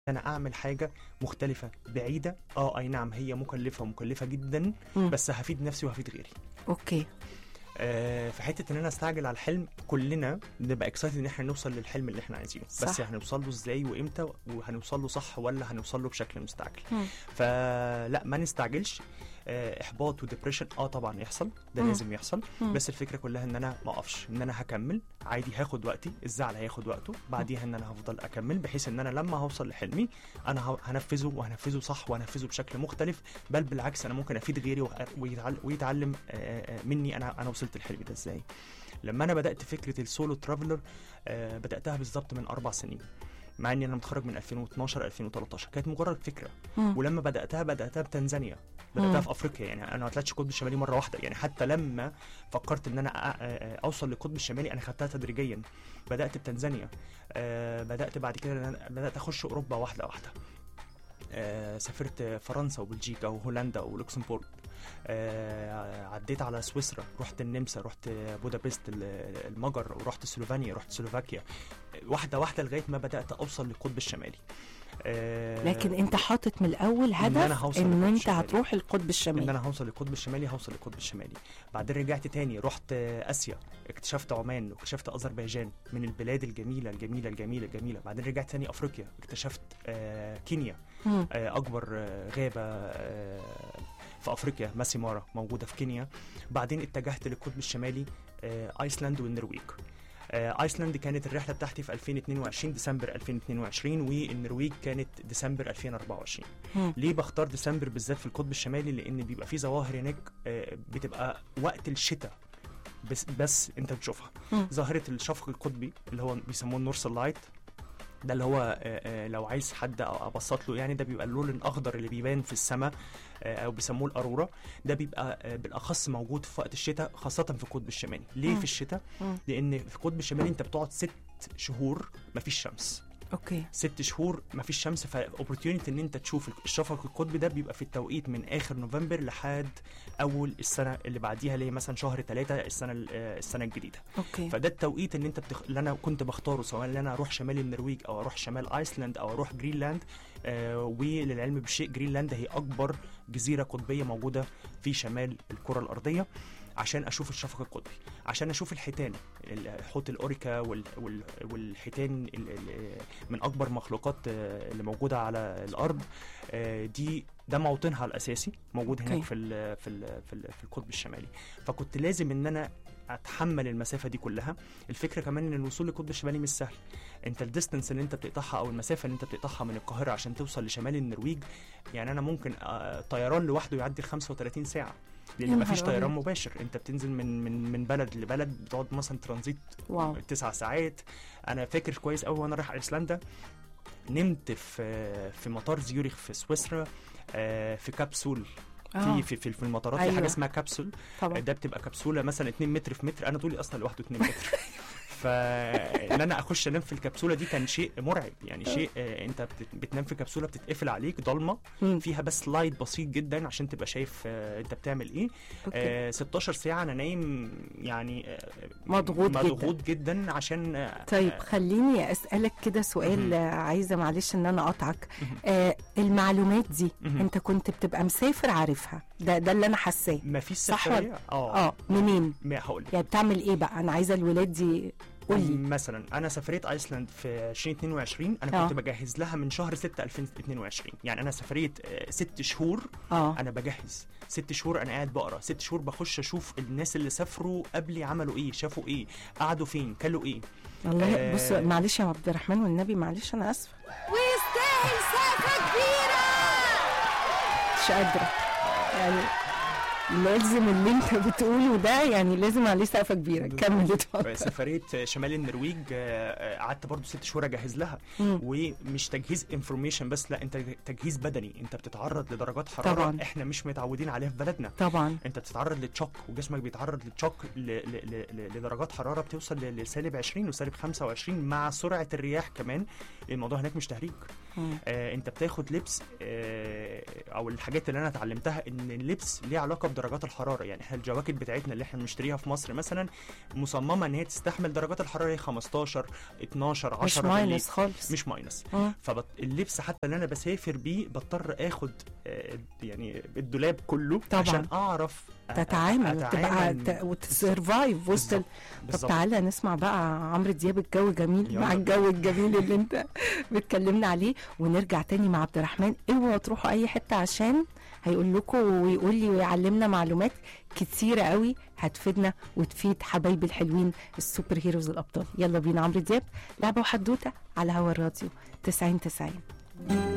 انا اعمل حاجه مختلفه بعيده اه اي نعم هي مكلفه ومكلفه جدا مم. بس هفيد نفسي وهفيد غيري اوكي آه، في حته ان انا استعجل على الحلم كلنا بنبقى اكسايتد ان احنا نوصل للحلم اللي احنا عايزينه بس صح. هنوصل له ازاي وامتى وهنوصل له صح ولا هنوصل له بشكل مستعجل مم. فلا ما نستعجلش آه، احباط وديبريشن اه طبعا يحصل ده مم. لازم يحصل مم. بس الفكره كلها ان انا ما اقفش ان انا هكمل عادي هاخد وقتي الزعل هياخد وقته بعديها ان انا هفضل اكمل بحيث ان انا لما هوصل لحلمي انا ه- هنفذه وهنفذه صح وهنفذه بشكل مختلف بل بالعكس انا ممكن افيد غيري وأ- ويتعل- ويتعلم آه، آه، مني انا انا وصلت الحلم ده ازاي لما انا بدات فكره السولو ترافلر آه، بداتها بالظبط من اربع سنين مع اني انا متخرج من 2012 2013 كانت مجرد فكره مم. ولما بداتها بداتها بتنزانيا مم. بداتها في افريقيا يعني انا ما طلعتش القطب الشمالي مره واحده يعني حتى لما فكرت ان انا أ- أ- اوصل للقطب الشمالي انا خدتها تدريجيا بدات بتنزانيا آه، بدات بعد كده إن أنا بدات اخش اوروبا واحده واحده آه، سافرت فرنسا وبلجيكا وهولندا ولوكسمبورغ آه، عديت على سويسرا رحت النمسا رحت بودابست ال- المجر ورحت سلوفينيا رحت سلوفاكيا واحده واحده لغايه ما بدات اوصل للقطب الشمالي آه، لكن انت حاطط من الاول إن أنا هدف هوصل ان للقطب انت الشمالي. هتروح القطب ان الشمالي انا هوصل للقطب الشمالي هوصل للقطب الشمالي بعدين رجعت تاني رحت آه، اسيا اكتشفت عمان واكتشفت اذربيجان من البلاد الجميله الجميله الجميله الجميله بعدين رجعت تاني افريقيا اكتشفت آه، كينيا مم. آه، اكبر آه، غابه آه، في افريقيا ماسيمارا موجوده في كينيا بعدين اتجهت للقطب الشمالي آه، ايسلاند والنرويج آه، ايسلاند كانت الرحله بتاعتي في 2022 ديسمبر 2022 والنرويج كانت ديسمبر 2024 مم. ليه بختار ديسمبر بالذات في القطب الشمالي لان بيبقى في ظواهر هناك آه، بتبقى وقت الشتاء بس بس انت بتشوفها مم. ظاهره الشفق القطبي اللي هو بيسموه النورث لايت ده اللي هو آه، آه، لو عايز حد ابسط له يعني ده بيبقى اللون الاخضر اللي بيبان في السماء آه، او بيسموه الارورا ده بيبقى آه، بالاخص موجود في وقت الشتاء خاصه في القطب الشمالي ليه مم. في الشتاء مم. لان في القطب الشمالي انت بتقعد ست شهور مفيش شمس اوكي ست شهور مفيش شمس فاوبورتيونيتي ان انت تشوف الشفق القطبي ده بيبقى في التوقيت من اخر نوفمبر لحد اول السنه اللي بعديها اللي هي مثلا شهر ثلاثة السنه ال- آه، السنه الجديده اوكي فده التوقيت اللي انت بتخ... اللي انا كنت بختاره سواء ان انا اروح شمال النرويج او اروح شمال ايسلاند او اروح جرينلاند آه وللعلم بالشيء جرينلاند هي اكبر جزيره قطبيه موجوده في شمال الكره الارضيه عشان اشوف الشفق القطبي عشان اشوف الحيتان حوت الاوريكا وال... وال... والحيتان ال... ال... من اكبر مخلوقات آه، اللي موجوده على الارض آه، دي ده موطنها الاساسي موجود هناك أوكي. في ال... في ال... في, ال... في القطب الشمالي فكنت لازم ان انا اتحمل المسافه دي كلها الفكره كمان ان الوصول للقطب الشمالي مش سهل انت الديستنس اللي انت بتقطعها او المسافه اللي انت بتقطعها من القاهره عشان توصل لشمال النرويج يعني انا ممكن آه، طيران لوحده يعدي 35 ساعه يا لان نهار مفيش طيران أبيض. مباشر انت بتنزل من من من بلد لبلد بتقعد مثلا ترانزيت واو تسع ساعات انا فاكر كويس قوي وانا رايح ايسلندا نمت في في مطار زيوريخ في سويسرا آه، في كبسول آه. في في في في المطارات في أيوة. حاجه اسمها كبسول طبعا ده بتبقى كبسوله مثلا 2 متر في متر انا طولي اصلا لوحده 2 متر فان انا اخش انام في الكبسوله دي كان شيء مرعب يعني شيء آه، انت بت- بتنام في كبسوله بتتقفل عليك ضلمه مم. فيها بس لايت بسيط جدا عشان تبقى شايف آه، انت بتعمل ايه اوكي آه 16 ساعه انا نايم يعني آه، مضغوط جدا. مضغوط جدا عشان آه، طيب آه، خليني اسالك كده سؤال مهم. آه، عايزه معلش ان انا اقطعك مهم. آه المعلومات دي مهم. انت كنت بتبقى مسافر عارفها ده ده اللي انا حاساه ما فيش صح ولا- سفريه اه اه منين ما هقول لك يعني بتعمل ايه بقى انا عايزه الولاد دي قول لي مثلا انا سفريه ايسلاند في 2022 انا آه. كنت بجهز لها من شهر 6 2022 يعني انا سفريه آه، ست شهور اه انا بجهز ست شهور انا قاعد بقرا ست شهور بخش اشوف الناس اللي سافروا قبلي عملوا ايه شافوا ايه قعدوا فين كلوا ايه والله آه. بص معلش يا عبد الرحمن والنبي معلش انا اسفه ويستاهل سقفة كبيرة مش قادره يعني لازم اللي انت بتقوله ده يعني لازم عليه سقفه كبيره كمل اتفضل سفريه شمال النرويج آه، آه، قعدت برضو ست شهور اجهز لها مم. ومش تجهيز انفورميشن بس لا انت تجهيز بدني انت بتتعرض لدرجات حراره طبعاً. احنا مش متعودين عليها في بلدنا طبعا انت بتتعرض للتشوك وجسمك بيتعرض للتشوك ل- ل- ل- ل- لدرجات حراره بتوصل ل- لسالب 20 وسالب 25 مع سرعه الرياح كمان الموضوع هناك مش تهريج مم. آه انت بتاخد لبس آه او الحاجات اللي انا اتعلمتها ان اللبس ليه علاقه بدرجات الحراره يعني احنا الجواكت بتاعتنا اللي احنا بنشتريها في مصر مثلا مصممه ان هي تستحمل درجات الحراره هي 15 12 10 مش بالليل. ماينس خالص مش ماينس مم. فاللبس حتى اللي انا بسافر بيه بضطر اخد آه، يعني الدولاب كله طبعاً. عشان اعرف أ- تتعامل وتبقى أتعامل ت- وتسرفايف وسط ال- بالظبط. طب بالظبط. تعالى نسمع بقى عمرو دياب الجو جميل يلا مع بينا. الجو الجميل اللي انت بتكلمنا عليه ونرجع تاني مع عبد الرحمن اوعوا تروحوا اي حته عشان هيقول لكم ويقول لي ويعلمنا معلومات كتيره قوي هتفيدنا وتفيد حبايبي الحلوين السوبر هيروز الابطال يلا بينا عمرو دياب لعبه وحدوته على هوا الراديو 90 90